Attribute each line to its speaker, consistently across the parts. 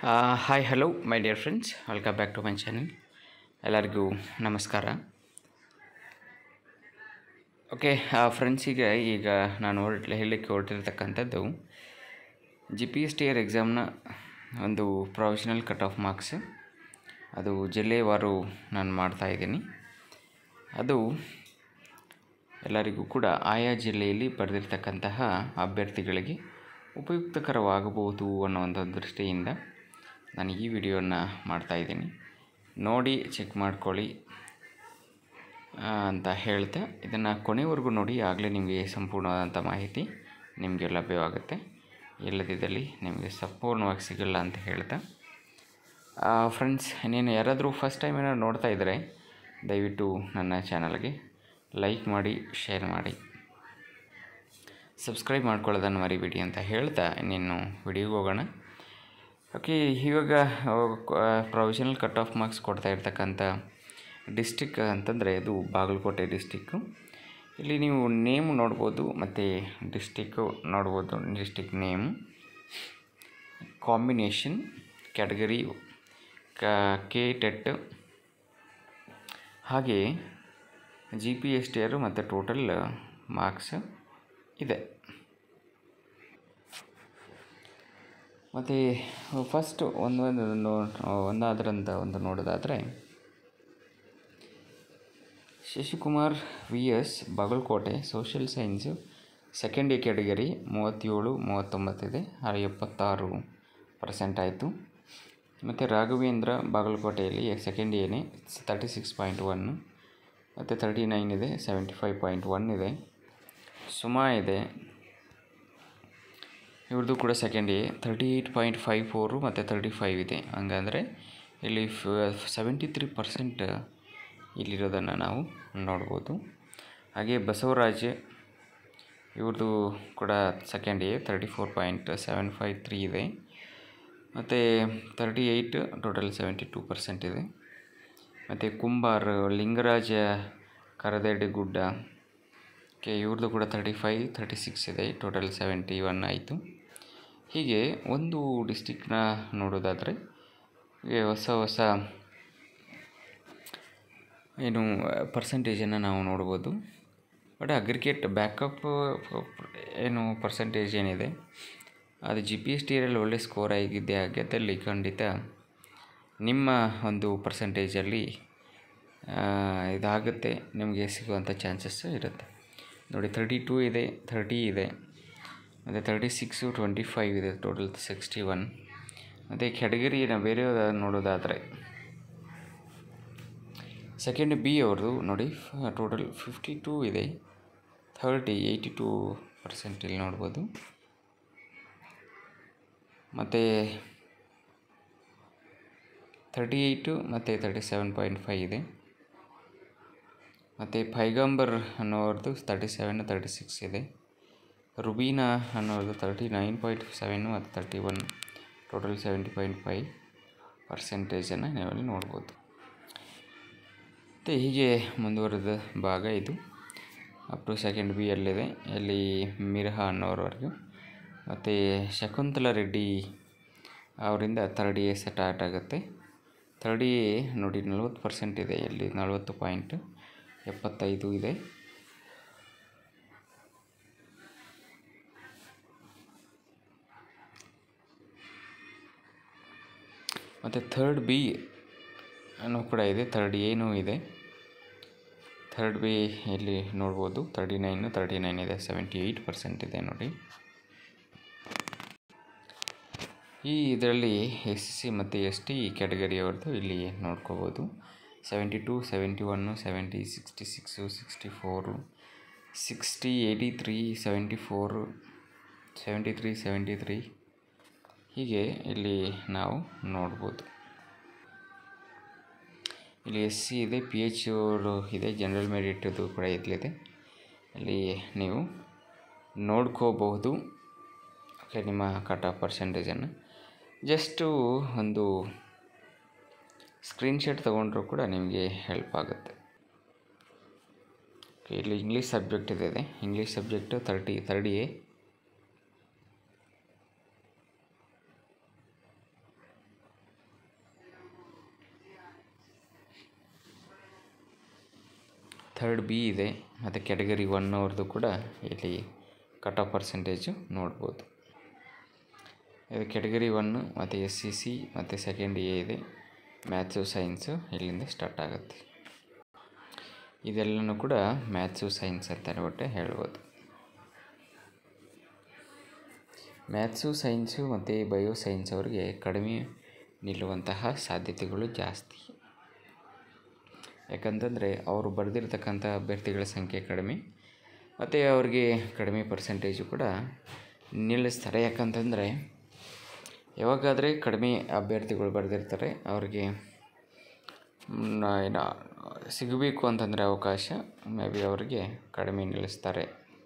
Speaker 1: hi hello my dear friends welcome back to my channel ಎಲ್ಲರಿಗೂ ನಮಸ್ಕಾರ okay ಫ್ರೆಂಡ್ಸಿಗೆ ಈಗ ನಾನು ಹೊರಟ್ ಹೇಳಲಿಕ್ಕೆ ಹೊರಟಿರ್ತಕ್ಕಂಥದ್ದು G P S T R ಎಕ್ಸಾಮ್ನ ಒಂದು ಪ್ರೊವಿಷನಲ್ ಕಟ್ ಆಫ್ ಮಾರ್ಕ್ಸ್ ಅದು ಜಿಲ್ಲೆವಾರು ನಾನು ಮಾಡ್ತಾಯಿದ್ದೀನಿ ಅದು ಎಲ್ಲರಿಗೂ ಕೂಡ ಆಯಾ ಜಿಲ್ಲೆಯಲ್ಲಿ ಪಡೆದಿರ್ತಕ್ಕಂತಹ ಅಭ್ಯರ್ಥಿಗಳಿಗೆ ಉಪಯುಕ್ತಕರವಾಗಬಹುದು ಅನ್ನೋ ಒಂದು ದೃಷ್ಟಿಯಿಂದ ನಾನು ಈ ವಿಡಿಯೋನ ಮಾಡ್ತಾಯಿದ್ದೀನಿ ನೋಡಿ ಚೆಕ್ ಮಾಡ್ಕೊಳ್ಳಿ ಆ, ಅಂತ ಹೇಳ್ತಾ ಇದನ್ನು ಕೊನೆವರೆಗೂ ನೋಡಿ ಆಗಲೇ ನಿಮಗೆ ಸಂಪೂರ್ಣವಾದಂಥ ಮಾಹಿತಿ ನಿಮಗೆ ಲಭ್ಯವಾಗುತ್ತೆ ಇಲ್ಲದಿದ್ದಲ್ಲಿ ನಿಮಗೆ ಸಂಪೂರ್ಣವಾಗಿ ಸಿಗಲ್ಲ ಅಂತ ಹೇಳ್ತಾ ಫ್ರೆಂಡ್ಸ್ ಇನ್ನೇನು ಯಾರಾದರೂ ಫಸ್ಟ್ ಟೈಮ್ ಏನಾದ್ರು ನೋಡ್ತಾ ಇದ್ದರೆ ದಯವಿಟ್ಟು ನನ್ನ ಚಾನಲ್ಗೆ ಲೈಕ್ ಮಾಡಿ ಶೇರ್ ಮಾಡಿ ಸಬ್ಸ್ಕ್ರೈಬ್ ಮಾಡ್ಕೊಳ್ಳೋದನ್ನು ಮರಿಬೇಡಿ ಅಂತ ಹೇಳ್ತಾ ಇನ್ನೇನು ವಿಡಿಯೋಗೆ ಹೋಗೋಣ ಓಕೆ ಇವಾಗ ಪ್ರೊವಿಷನಲ್ ಕಟ್ ಆಫ್ ಮಾರ್ಕ್ಸ್ ಕೊಡ್ತಾ ಇರ್ತಕ್ಕಂಥ ಡಿಸ್ಟಿಕ್ ಅಂತಂದರೆ ಇದು ಬಾಗಲಕೋಟೆ ಡಿಸ್ಟಿಕ್ಕು ಇಲ್ಲಿ ನೀವು ನೇಮ್ ನೋಡ್ಬೋದು ಮತ್ತು ಡಿಸ್ಟಿಕ್ಕು ನೋಡ್ಬೋದು ಡಿಸ್ಟಿಕ್ ನೇಮ್ ಕಾಂಬಿನೇಷನ್ ಕ್ಯಾಟಗರಿ ಕೆ ಟೆಟ್ ಹಾಗೆ G P S T R ಮತ್ತು ಟೋಟಲ್ ಮಾರ್ಕ್ಸ್ ಇದೆ ಮತ್ತು ಫಸ್ಟ್ ಒಂದೊಂದು ಒಂದಾದ್ರಂತ ಒಂದು ನೋಡೋದಾದರೆ Shashikumar V S Bagalkot social science second A category ಮೂವತ್ತೇಳು ಮೂವತ್ತೊಂಬತ್ತಿದೆ ಆ ಎಪ್ಪತ್ತಾರು ಪರ್ಸೆಂಟ್ ಆಯಿತು ಮತ್ತು ರಾಘವೇಂದ್ರ ಬಾಗಲಕೋಟೆಯಲ್ಲಿ ಸೆಕೆಂಡ್ ಎನೇ ತರ್ಟಿ ಸಿಕ್ಸ್ ಪಾಯಿಂಟ್ ಒನ್ನು ಮತ್ತು ತರ್ಟಿ ನೈನ್ ಇದೆ ಸೆವೆಂಟಿ ಫೈವ್ ಪಾಯಿಂಟ್ ಒನ್ ಇದೆ ಸುಮಾ ಇದೆ ಇವ್ರದ್ದು ಕೂಡ second A thirty eight point five four ಮತ್ತು ತರ್ಟಿ ಫೈವ್ ಇದೆ ಹಂಗಂದರೆ ಇಲ್ಲಿ ಸೆವೆಂಟಿ ತ್ರೀ ಪರ್ಸೆಂಟ್ ಇಲ್ಲಿರೋದನ್ನು ನಾವು ನೋಡ್ಬೋದು ಹಾಗೆ ಬಸವರಾಜ್ ಇವ್ರದ್ದು ಕೂಡ second A thirty four point seven five three ಇದೆ ಮತ್ತು thirty eight total seventy two percent ಇದೆ ಮತ್ತು ಕುಂಬಾರ್ ಲಿಂಗರಾಜ ಕರದೆಡ್ಡಿ ಗುಡ್ಡ ಕೆ ಇವ್ರದ್ದು ಕೂಡ ತರ್ಟಿ ಫೈವ್ ತರ್ಟಿ ಸಿಕ್ಸ್ ಇದೆ ಟೋಟಲ್ ಸೆವೆಂಟಿ ಒನ್ ಆಯಿತು ಹೀಗೆ ಒಂದು ಡಿಸ್ಟಿಕ್ನ ನೋಡೋದಾದರೆ ಹೀಗೆ ಹೊಸ ಹೊಸ ಏನು ಪರ್ಸಂಟೇಜನ್ನು ನಾವು ನೋಡ್ಬೋದು ಬಟ್ ಅಗ್ರಿಗೇಟ್ ಬ್ಯಾಕಪ್ ಏನು ಪರ್ಸಂಟೇಜ್ ಏನಿದೆ ಅದು ಜಿ ಪಿ ಎಸ್ ಟಿಯಲ್ಲಿ ಒಳ್ಳೆ ಸ್ಕೋರ್ ಆಗಿದ್ದೆ ಆಗಿದ್ದಲ್ಲಿ ಖಂಡಿತ ನಿಮ್ಮ ಒಂದು ಪರ್ಸಂಟೇಜಲ್ಲಿ ಇದಾಗುತ್ತೆ ನಿಮಗೆ ಸಿಗುವಂಥ ಚಾನ್ಸಸ್ ಇರುತ್ತೆ ನೋಡಿ ತರ್ಟಿ ಟೂ ಇದೆ ಥರ್ಟಿ ಇದೆ ಮತ್ತು ತರ್ಟಿ ಸಿಕ್ಸು ಟ್ವೆಂಟಿ ಫೈವ್ ಇದೆ ಟೋಟಲ್ ಸಿಕ್ಸ್ಟಿ ಒನ್ ಮತ್ತು ಕ್ಯಾಟಗರಿನ ಬೇರೆ ನೋಡೋದಾದರೆ ಸೆಕೆಂಡ್ ಬಿ ಅವ್ರದ್ದು ನೋಡಿ ಟೋಟಲ್ ಫಿಫ್ಟಿ ಟೂ ಇದೆ ಥರ್ಟಿ ಏಯ್ಟಿ ಟೂ ಪರ್ಸೆಂಟ್ ಇಲ್ಲಿ ನೋಡ್ಬೋದು ಮತ್ತು ತರ್ಟಿ ಏಯ್ಟು ಮತ್ತು ತರ್ಟಿ ಸೆವೆನ್ ಪಾಯಿಂಟ್ ಫೈವ್ ಇದೆ ಮತ್ತು ಪೈಗಂಬರ್ ಅನ್ನೋರ್ದು ತರ್ಟಿ ಸೆವೆನ್ ತರ್ಟಿ ಸಿಕ್ಸ್ ಇದೆ ರುಬೀನಾ ಅನ್ನೋದು ತರ್ಟಿ ನೈನ್ ಪಾಯಿಂಟ್ ಸೆವೆನ್ನು ಮತ್ತು thirty one total seventy point five ಪರ್ಸೆಂಟೇಜನ್ನು ನೀವಲ್ಲಿ ನೋಡ್ಬೋದು ಮತ್ತು ಹೀಗೆ ಮುಂದುವರೆದ ಭಾಗ ಇದು ಅಪ್ ಟು ಸೆಕೆಂಡ್ ಬಿ ಯಲ್ಲಿದೆ ಇಲ್ಲಿ ಮಿರ್ಹಾ ಅನ್ನೋರವರೆಗೂ ಮತ್ತು ಶಕುಂತಲಾ ರೆಡ್ಡಿ ಅವರಿಂದ ಥರ್ಡ್ ಎ ಸ್ಟಾರ್ಟ್ ಆಗುತ್ತೆ ಥರ್ಡ್ ಎ ನೋಡಿ ನಲ್ವತ್ತು ಪರ್ಸೆಂಟ್ ಇದೆ ಇಲ್ಲಿ ನಲ್ವತ್ತು ಪಾಯಿಂಟ್ ಎಪ್ಪತ್ತೈದು ಇದೆ ಮತ್ತು ಥರ್ಡ್ ಬಿ ಅನ್ನೋ ಕೂಡ ಇದೆ ಥರ್ಡ್ ಏನೂ ಇದೆ ಥರ್ಡ್ ಬಿ ಇಲ್ಲಿ ನೋಡ್ಬೋದು ತರ್ಟಿ ನೈನು ತರ್ಟಿ ನೈನ್ ಇದೆ ಸೆವೆಂಟಿ ಏಯ್ಟ್ ಪರ್ಸೆಂಟ್ ಇದೆ ನೋಡಿ ಈ ಇದರಲ್ಲಿ ಎಸ್ ಸಿ ಮತ್ತು ಎಸ್ ಟಿ ಕ್ಯಾಟಗರಿಯವ್ರದ್ದು ಇಲ್ಲಿ ನೋಡ್ಕೋಬೋದು seventy two seventy one seventy sixty six sixty four sixty eighty three seventy four seventy three seventy three ಹೀಗೆ ಇಲ್ಲಿ ನಾವು ನೋಡ್ಬೋದು ಇಲ್ಲಿ ಎಸ್ ಸಿ ಇದೆ ಪಿ ಎಚ್ ಇದೆ ಜನರಲ್ ಮೆರಿಟದು ಕೂಡ ಇಲ್ಲಿದೆ ಅಲ್ಲಿ ನೀವು ನೋಡ್ಕೋಬಹುದು ಓಕೆ ನಿಮ್ಮ ಕಟ್ ಆಫ್ ಪರ್ಸೆಂಟೇಜನ್ನು ಜಸ್ಟು ಒಂದು ಸ್ಕ್ರೀನ್ಶಾಟ್ ತೊಗೊಂಡ್ರೂ ಕೂಡ ನಿಮಗೆ ಹೆಲ್ಪ್ ಆಗುತ್ತೆ ಓಕೆ ಇಲ್ಲಿ ಇಂಗ್ಲೀಷ್ ಸಬ್ಜೆಕ್ಟ್ ಇದೆ English subject thirty third A third B ಇದೆ ಮತ್ತು ಕ್ಯಾಟಗರಿ ಒನ್ ಅವ್ರದ್ದು ಕೂಡ ಇಲ್ಲಿ ಕಟ್ ಆಫ್ ಪರ್ಸೆಂಟೇಜು ನೋಡ್ಬೋದು ಇದು ಕ್ಯಾಟಗರಿ ಒನ್ನು ಮತ್ತು ಎಸ್ ಸಿ ಸಿ ಮತ್ತು ಸೆಕೆಂಡ್ ಎ ಇದೆ ಮ್ಯಾಥ್ಸು ಸೈನ್ಸು ಇಲ್ಲಿಂದ ಸ್ಟಾರ್ಟ್ ಆಗುತ್ತೆ ಇದೆಲ್ಲನೂ ಕೂಡ ಮ್ಯಾಥ್ಸು ಸೈನ್ಸ್ ಅಂತಲೇ ಒಟ್ಟೆ ಹೇಳ್ಬೋದು ಮ್ಯಾಥ್ಸು ಸೈನ್ಸು ಮತ್ತು ಬಯೋ ಸೈನ್ಸ್ ಅವರಿಗೆ ಕಡಿಮೆ ನಿಲ್ಲುವಂತಹ ಸಾಧ್ಯತೆಗಳು ಜಾಸ್ತಿ ಯಾಕಂತಂದರೆ ಅವರು ಬರೆದಿರ್ತಕ್ಕಂಥ ಅಭ್ಯರ್ಥಿಗಳ ಸಂಖ್ಯೆ ಕಡಿಮೆ ಮತ್ತು ಅವ್ರಿಗೆ ಕಡಿಮೆ ಪರ್ಸೆಂಟೇಜು ಕೂಡ ನಿಲ್ಲಿಸ್ತಾರೆ ಯಾಕಂತಂದರೆ ಯಾವಾಗಾದರೆ ಕಡಿಮೆ ಅಭ್ಯರ್ಥಿಗಳು ಬರೆದಿರ್ತಾರೆ ಅವ್ರಿಗೆ ಏನು ಸಿಗಬೇಕು ಅಂತಂದರೆ ಅವಕಾಶ ಮೇ ಬಿ ಅವರಿಗೆ ಕಡಿಮೆ ನಿಲ್ಲಿಸ್ತಾರೆ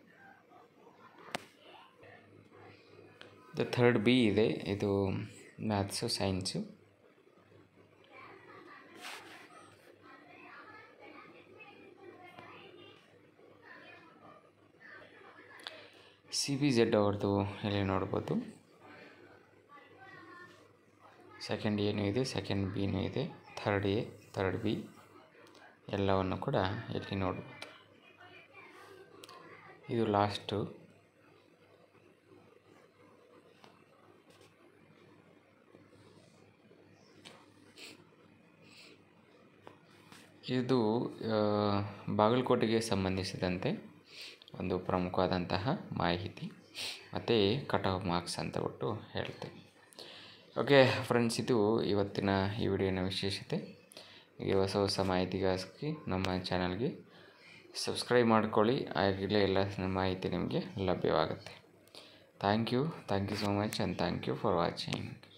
Speaker 1: ಇದು ಥರ್ಡ್ ಬಿ ಇದೆ ಇದು maths science C B Z ಅವ್ರದ್ದು ಇಲ್ಲಿ ನೋಡ್ಬೋದು ಸೆಕೆಂಡ್ ಎನೂ ಇದೆ ಸೆಕೆಂಡ್ ಬಿನೂ ಇದೆ ಥರ್ಡ್ ಎ ಥರ್ಡ್ ಬಿ ಎಲ್ಲವನ್ನು ಕೂಡ ಇಲ್ಲಿ ನೋಡ್ಬೋದು ಇದು ಲಾಸ್ಟು ಇದು ಬಾಗಲಕೋಟೆಗೆ ಸಂಬಂಧಿಸಿದಂತೆ ಒಂದು ಪ್ರಮುಖವಾದಂತಹ ಮಾಹಿತಿ ಮತ್ತು ಕಟ್ ಆಫ್ ಮಾರ್ಕ್ಸ್ ಅಂತ ಬಿಟ್ಟು ಹೇಳ್ತೇವೆ ಓಕೆ ಫ್ರೆಂಡ್ಸ್ ಇದು ಇವತ್ತಿನ ಈ ವಿಡಿಯೋನ ವಿಶೇಷತೆ ಹೀಗೆ ಹೊಸ ಹೊಸ ಮಾಹಿತಿಗಾಗಿ ನಮ್ಮ ಚಾನಲ್ಗೆ ಸಬ್ಸ್ಕ್ರೈಬ್ ಮಾಡ್ಕೊಳ್ಳಿ ಆಗಲೇ ಎಲ್ಲ ಮಾಹಿತಿ ನಿಮಗೆ ಲಭ್ಯವಾಗುತ್ತೆ thank you thank you so much and thank you for watching